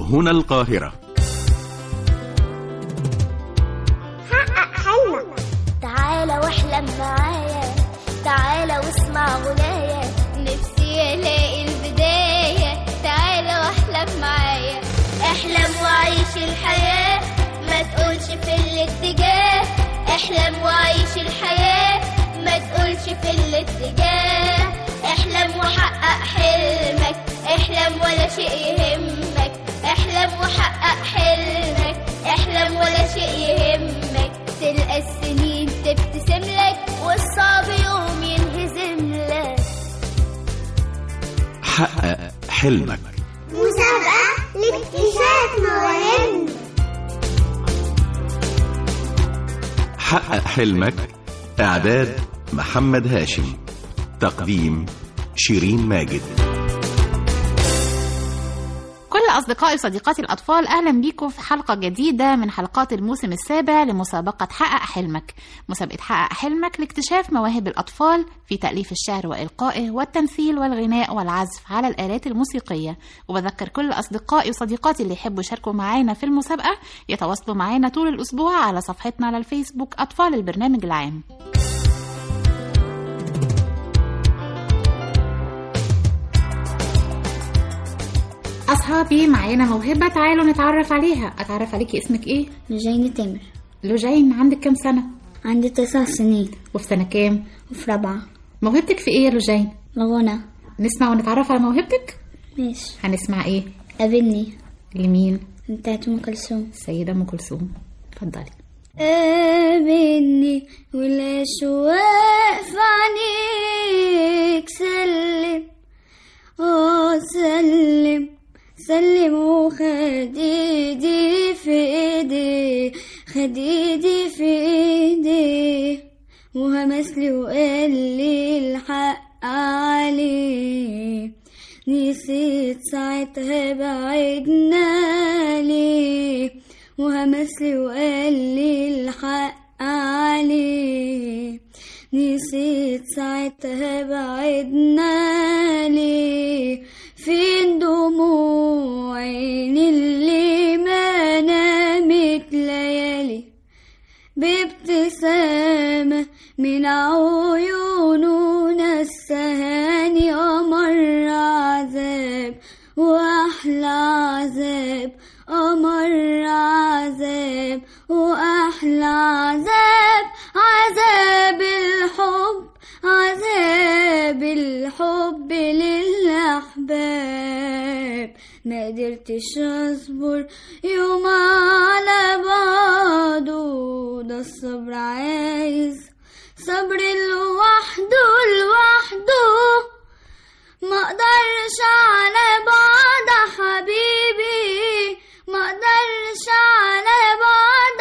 هنا القاهرة حقق حلمك تعالى واحلم معايا تعالى واسمع غنايا نفسي الاقي البداية تعالى واحلم معايا احلم وعيش الحياة ما تقولش في الاتجاه احلم وعيش الحياة ما تقولش في الاتجاه احلم وحقق حلمك احلم ولا شيء يهمك احلم وحقق حلمك احلم ولا شيء يهمك تلقى السنين تبتسم لك والصعب يوم ينهزم لك حقق حلمك مسابقة لاكتشاف مواهبنا حقق حلمك إعداد محمد هاشم تقديم شيرين ماجد كل أصدقائي وصديقاتي الأطفال أهلا بيكم في حلقة جديدة من حلقات الموسم السابع لمسابقة حقق حلمك مسابقة حقق حلمك لاكتشاف مواهب الأطفال في تأليف الشعر وإلقائه والتمثيل والغناء والعزف على الآلات الموسيقية وبذكر كل أصدقائي وصديقاتي اللي يحبوا يشاركوا معانا في المسابقة يتواصلوا معانا طول الأسبوع على صفحتنا على الفيسبوك أطفال البرنامج العام أصحابي معانا موهبة تعالوا نتعرف عليها أتعرف عليكي اسمك إيه؟ جيني تامر لوجين عندك كام سنة؟ عندي تسع سنين وفي سنة كام؟ وفي رابعة موهبتك في إيه يا لوجين؟ الغنى نسمع ونتعرف على موهبتك؟ ماشي هنسمع إيه؟ قابلني لمين؟ بتاعت أم كلثوم السيدة أم كلثوم اتفضلي قابلني والأشواق في عينيك سلم اه سلم سلم وخديدي في ايدي خديدي في ايدي وهمسلي وقال لي الحق عليه نسيت ساعتها بعدنا ليه وهمسلي وقال لي الحق عليه نسيت ساعتها بعدنا ليه فين دموع عيني اللي ما نامت ليالي بابتسامة من عيونه نسهاني أمر عذاب وأحلى عذاب أمر عذاب وأحلى عذاب عذاب الحب عذاب الحب للأحباب ما قدرتش أصبر يوم على بعضه ده الصبر عايز صبر لوحده لوحده ما اقدرش على بعض حبيبي ما اقدرش على بعض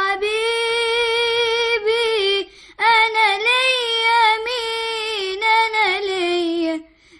حبيبي انا ليا مين انا ليا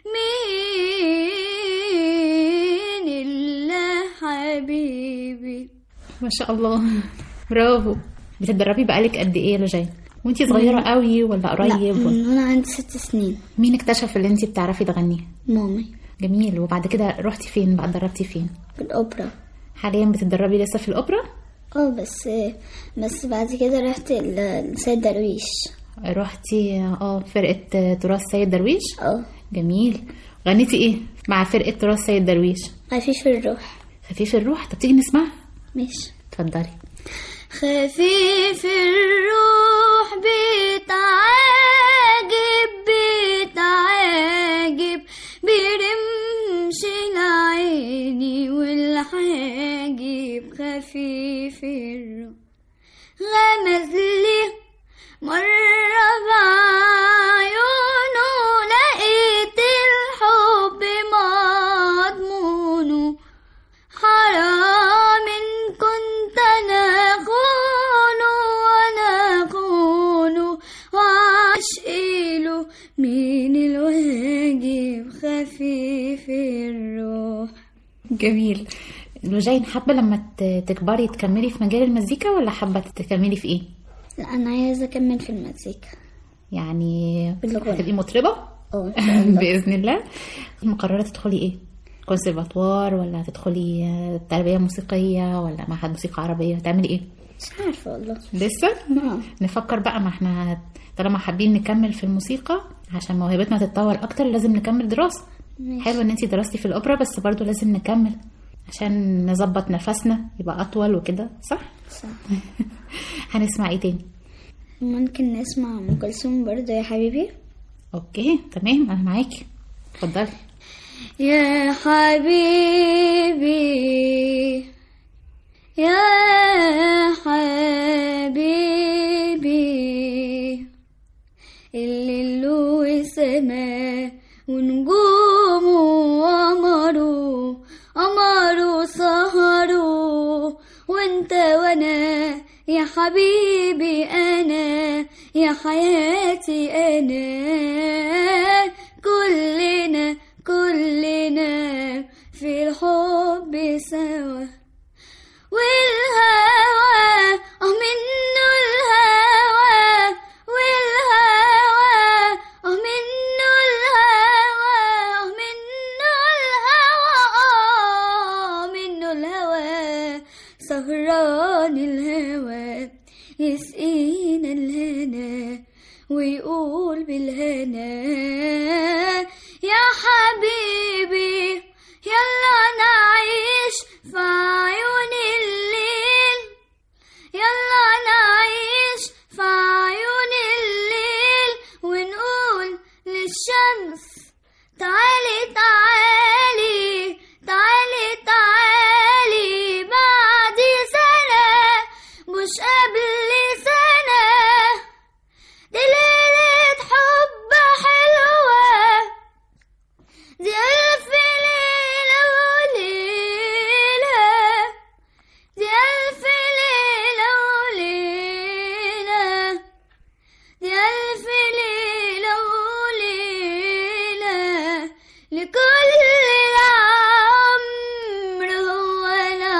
مين الا حبيبي ما شاء الله برافو بتتدربي بقالك قد إيه يا لوجين؟ وانتي صغيرة قوي ولا قريب؟ لا ولا- من وانا عندي ست سنين مين اكتشف اللي انتي بتعرفي تغني؟ مامي جميل وبعد كده رحتي فين بقى اتدربتي فين؟ في الاوبرا حاليا بتتدربي لسه في الأوبرا؟ اه بس بس بعد كده رحت ل- لسيد درويش رحتي اه فرقة تراث سيد درويش؟ اه جميل غنيتي ايه مع فرقة تراث سيد درويش؟ خفيف الروح خفيف الروح طب تيجي نسمعها؟ ماشي اتفضلي خفيف الروح بتعاجب بتعاجب برمش العيني والحاجب خفيف الروح غمز لي مرة بعيونه لقيت الحب مضمونه حرام إن كنت أنا خونه وأنا خونه وعشقيله مين الواجب خفيف الروح جميل لوجين حابة لما ت- تكبري تكملي في مجال المزيكا ولا حابة تكملي في ايه؟ لا أنا عايزة أكمل في المزيكا يعني بالغنى. هتبقي مطربة اه إن شاء الله بإذن الله مقررة تدخلي ايه؟ كونسرفاتوار ولا هتدخلي آه، تربيه موسيقيه ولا معهد موسيقى عربيه هتعملي ايه مش عارفة والله لسه آه. نفكر بقى ما احنا طالما حابين نكمل في الموسيقى عشان موهبتنا تتطور اكتر لازم نكمل دراسه ماشي. حلو ان انتي درستي في الاوبرا بس برضو لازم نكمل عشان نظبط نفسنا يبقى اطول وكده صح صح هنسمع ايه تاني ممكن نسمع أم كلثوم برضه يا حبيبي اوكي تمام انا معاكي اتفضلي يا حبيبي يا حبيبي الليل وسماء ونجومه وقمره قمره سهره وانت وانا يا حبيبي انا يا حياتي انا كلنا كلنا في الحب سوا والهوى اه منه الهوى والهوى اه منه الهوى اه منه الهوى اه منه الهوى سهران الهوى يسقينا الهنا ويقول بالهنا يا حبيبي يلا نعيش في عيون الليل يلا نعيش في عيون الليل ونقول للشمس تعالي تعالي تعالي تعالي بعد سنة مش قبل سنة دي ليلة حب حلوة دي ألف ليلة وليلة دي ألف ليلة وليلة دي ألف ليلة وليلة لكل العمر هو أنا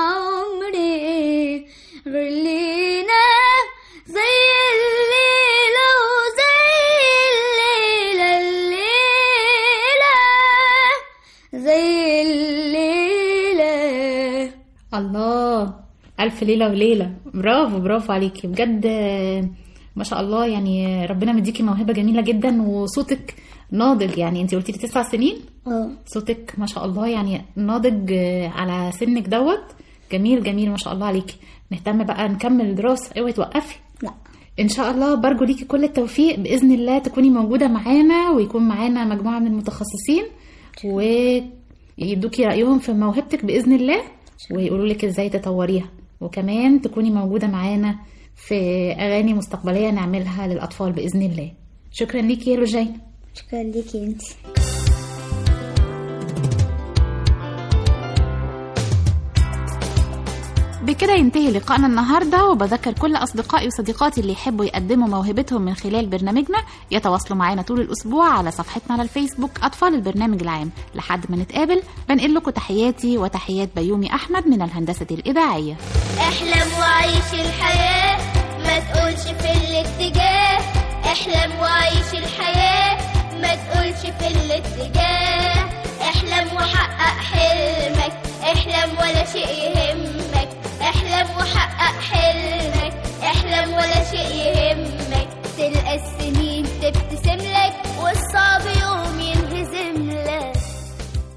عمري غير لينا زي الليلة وزي الليلة الليلة زي الليلة الله ألف ليلة وليلة برافو برافو عليكي بجد آه، ما شاء الله يعني ربنا مديكي موهبة جميلة جدا وصوتك ناضج يعني انت قلتي لي تسع سنين اه صوتك ما شاء الله يعني ناضج آه، على سنك دوت جميل جميل ما شاء الله عليكي نهتم بقى نكمل دراسة اوعي توقفي لا ان شاء الله برجو ليكي كل التوفيق باذن الله تكوني موجوده معانا ويكون معانا مجموعه من المتخصصين ويدوكي رايهم في موهبتك باذن الله ويقولوا لك ازاي تطوريها وكمان تكوني موجوده معانا في اغاني مستقبليه نعملها للاطفال باذن الله شكرا ليكي يا لوجين شكرا ليكي انت بكده ينتهي لقائنا النهارده وبذكر كل اصدقائي وصديقاتي اللي يحبوا يقدموا موهبتهم من خلال برنامجنا يتواصلوا معانا طول الاسبوع على صفحتنا على الفيسبوك اطفال البرنامج العام لحد ما نتقابل بنقل لكم تحياتي وتحيات بيومي احمد من الهندسه الاذاعيه احلم وعيش الحياة ما تقولش في الاتجاه احلم وعيش الحياة ما تقولش في الاتجاه احلم وحقق